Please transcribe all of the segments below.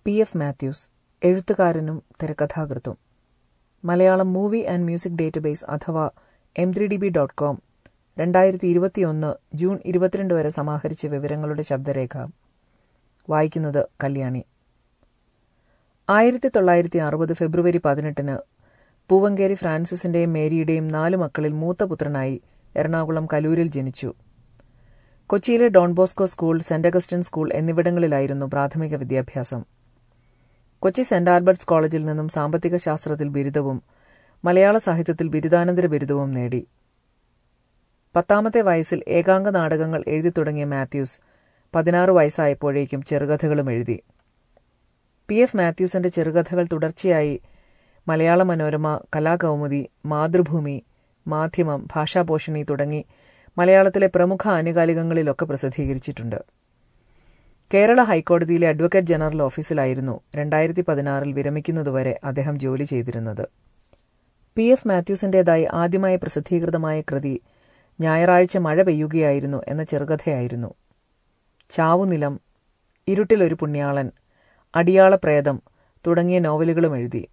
P F Mathews എഴുത്തുകാരനും തിരക്കഥാകൃത്തും Malayalam movie and music database അഥവാ M three D B dot com രണ്ടായിരത്തി ഇരുപത്തിയൊന്ന് ജൂൺ ഇരുപത്തിരണ്ട് വരെ സമാഹരിച്ച വിവരങ്ങളുടെ ശബ്ദരേഖ വായിക്കുന്നത് കല്യാണി ആയിരത്തി തൊള്ളായിരത്തി അറുപത് ഫെബ്രുവരി പതിനെട്ടിന് പൂവങ്കേരി ഫ്രാൻസിസിന്റെയും മേരിയുടെയും നാല് മക്കളിൽ മൂത്ത പുത്രനായി എറണാകുളം കലൂരിൽ ജനിച്ചു കൊച്ചിയിലെ Don Bosco school Saint Augustine school എന്നിവിടങ്ങളിലായിരുന്നു പ്രാഥമിക വിദ്യാഭ്യാസം കൊച്ചി സെന്റ് ആൽബർട്ട്സ് കോളേജിൽ നിന്നും സാമ്പത്തിക ശാസ്ത്രത്തിൽ ബിരുദവും മലയാള സാഹിത്യത്തിൽ ബിരുദാനന്തര ബിരുദവും നേടി പത്താമത്തെ വയസ്സിൽ ഏകാംഗ നാടകങ്ങൾ എഴുതി തുടങ്ങിയ മാത്യൂസ് പതിനാറ് വയസ്സായപ്പോഴേക്കും ചെറുകഥകളും എഴുതി പി എഫ് മാത്യൂസിന്റെ ചെറുകഥകൾ തുടർച്ചയായി മലയാള മനോരമ കലാകൗമുദി മാതൃഭൂമി മാധ്യമം ഭാഷാപോഷണി തുടങ്ങി മലയാളത്തിലെ പ്രമുഖ ആനുകാലികങ്ങളിലൊക്കെ പ്രസിദ്ധീകരിച്ചിട്ടുണ്ട് കേരള ഹൈക്കോടതിയിലെ അഡ്വക്കേറ്റ് ജനറൽ ഓഫീസിലായിരുന്നു രണ്ടായിരത്തി പതിനാറിൽ വിരമിക്കുന്നതുവരെ അദ്ദേഹം ജോലി ചെയ്തിരുന്നത് പി എഫ് മാത്യൂസിന്റേതായി ആദ്യമായി പ്രസിദ്ധീകൃതമായ കൃതി ഞായറാഴ്ച മഴ പെയ്യുകയായിരുന്നു എന്ന ചെറുകഥയായിരുന്നു ചാവുനിലം ഇരുട്ടിലൊരു പുണ്യാളൻ അടിയാളപ്രേതം തുടങ്ങിയ നോവലുകളും എഴുതി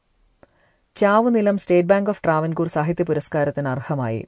Chavunilam State Bank of Travancore സാഹിത്യ പുരസ്കാരത്തിന് അർഹമായി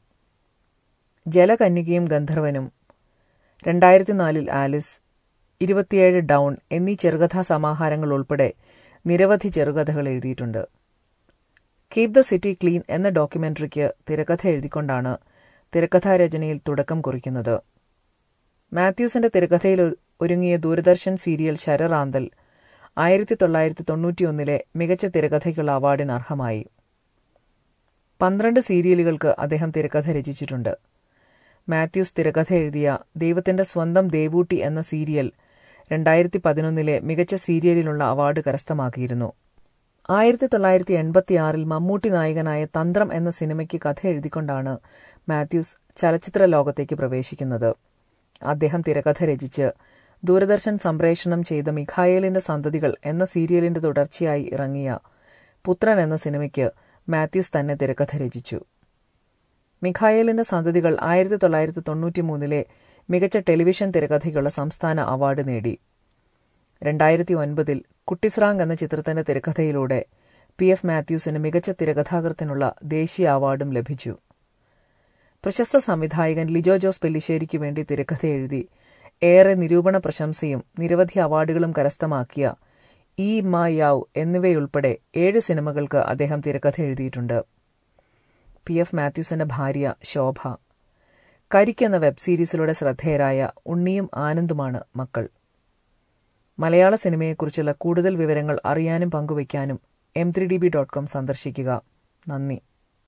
ജലകന്യകയും ഗന്ധർവനും രണ്ടായിരത്തി നാലിൽ ആലിസ് ഇരുപത്തിയേഴ് ഡൗൺ എന്നീ ചെറുകഥാ സമാഹാരങ്ങൾ ഉൾപ്പെടെ നിരവധി ചെറുകഥകൾ എഴുതിയിട്ടുണ്ട് കീപ് ദ സിറ്റി ക്ലീൻ എന്ന ഡോക്യുമെന്ററിക്ക് തിരക്കഥ എഴുതിക്കൊണ്ടാണ് തിരക്കഥാരചനയിൽ തുടക്കം കുറിക്കുന്നത് മാത്യൂസിന്റെ തിരക്കഥയിൽ ഒരുങ്ങിയ ദൂരദർശൻ സീരിയൽ ശരറാന്തൽ ആയിരത്തി തൊള്ളായിരത്തി തൊണ്ണൂറ്റിയൊന്നിലെ മികച്ച തിരക്കഥയ്ക്കുള്ള അവാർഡിന് അർഹമായി പന്ത്രണ്ട് സീരിയലുകൾക്ക് അദ്ദേഹം തിരക്കഥ രചിച്ചിട്ടുണ്ട് മാത്യൂസ് തിരക്കഥ എഴുതിയ ദൈവത്തിന്റെ സ്വന്തം ദേവൂട്ടി എന്ന സീരിയൽ രണ്ടായിരത്തി പതിനൊന്നിലെ മികച്ച സീരിയലിനുള്ള അവാർഡ് കരസ്ഥമാക്കിയിരുന്നു ആയിരത്തി തൊള്ളായിരത്തി എൺപത്തിയാറിൽ മമ്മൂട്ടി നായകനായ തന്ത്രം എന്ന സിനിമയ്ക്ക് കഥ എഴുതിക്കൊണ്ടാണ് മാത്യൂസ് ചലച്ചിത്ര ലോകത്തേക്ക് പ്രവേശിക്കുന്നത് അദ്ദേഹം തിരക്കഥ രചിച്ച് ദൂരദർശൻ സംപ്രേഷണം ചെയ്ത മിഖായേലിന്റെ സന്തതികൾ എന്ന സീരിയലിന്റെ തുടർച്ചയായി ഇറങ്ങിയ പുത്രൻ എന്ന സിനിമയ്ക്ക് മാത്യൂസ് തന്നെ തിരക്കഥ രചിച്ചു മിഖായേലിന്റെ സന്തതികൾ ആയിരത്തി തൊള്ളായിരത്തി തൊണ്ണൂറ്റി മൂന്നിലെ മികച്ച ടെലിവിഷൻ തിരക്കഥയ്ക്കുള്ള സംസ്ഥാന അവാർഡ് നേടി രണ്ടായിരത്തി ഒൻപതിൽ കുട്ടിസ്രാങ് എന്ന ചിത്രത്തിന്റെ തിരക്കഥയിലൂടെ പി എഫ് മാത്യൂസിന് മികച്ച തിരക്കഥാകൃത്തിനുള്ള ദേശീയ അവാർഡും ലഭിച്ചു പ്രശസ്ത സംവിധായകൻ ലിജോ ജോസ് പെല്ലിശ്ശേരിക്ക് വേണ്ടി തിരക്കഥ എഴുതി ഏറെ നിരൂപണ പ്രശംസയും നിരവധി അവാർഡുകളും കരസ്ഥമാക്കിയ ഇ മാ യാവ് എന്നിവയുൾപ്പെടെ ഏഴ് സിനിമകൾക്ക് അദ്ദേഹം തിരക്കഥ എഴുതിയിട്ടുണ്ട് പി എഫ് മാത്യൂസിന്റെ ഭാര്യ ശോഭ കരിക്ക് എന്ന വെബ് സീരീസിലൂടെ ശ്രദ്ധേയരായ ഉണ്ണിയും ആനന്ദുമാണ് മക്കൾ മലയാള സിനിമയെക്കുറിച്ചുള്ള കൂടുതൽ വിവരങ്ങൾ അറിയാനും പങ്കുവയ്ക്കാനും M three D B dot com സന്ദർശിക്കുക നന്ദി